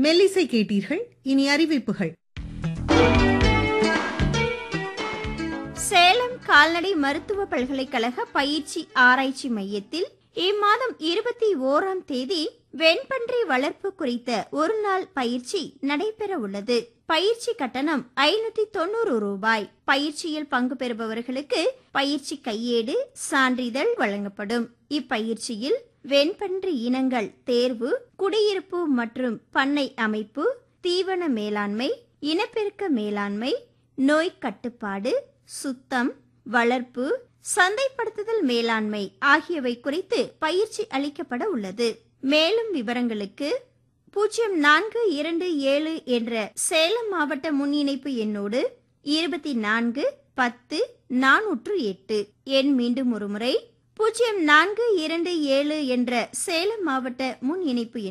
மெல்லிசை கேட்டீர்கள் இனி அறிவிப்புகள் சேலம் கால்நடை மருத்துவ பல்கலைக்கழக பயிற்சி ஆராய்ச்சி மையத்தில் இம்மாதம் இருபத்தி ஓராம் தேதி வெண்பன்றி வளர்ப்பு குறித்த ஒரு நாள் பயிற்சி நடைபெற உள்ளது பயிற்சி கட்டணம் ஐநூத்தி தொண்ணூறு ரூபாய் பயிற்சியில் பங்கு பெறுபவர்களுக்கு பயிற்சி கையேடு சான்றிதழ் வழங்கப்படும் இப்பயிற்சியில் வெண்பன்றி இனங்கள் தேர்வு குடியிருப்பு மற்றும் பண்ணை அமைப்பு தீவன மேலாண்மை இனப்பெருக்க மேலாண்மை நோய் கட்டுப்பாடு சுத்தம் வளர்ப்பு சந்தைப்படுத்துதல் மேலாண்மை ஆகியவை குறித்து பயிற்சி அளிக்கப்பட உள்ளது மேலும் விவரங்களுக்கு பூஜ்ஜியம் நான்கு இரண்டு ஏழு என்ற சேலம் மாவட்ட முன் இணைப்பு எண்ணோடு இருபத்தி நான்கு பத்து நானூற்று எட்டு எண் மீண்டும் ஒருமுறை பூஜ்ஜியம் நான்கு இரண்டு ஏழு என்ற சேலம் மாவட்ட முன் இணைப்பு எண்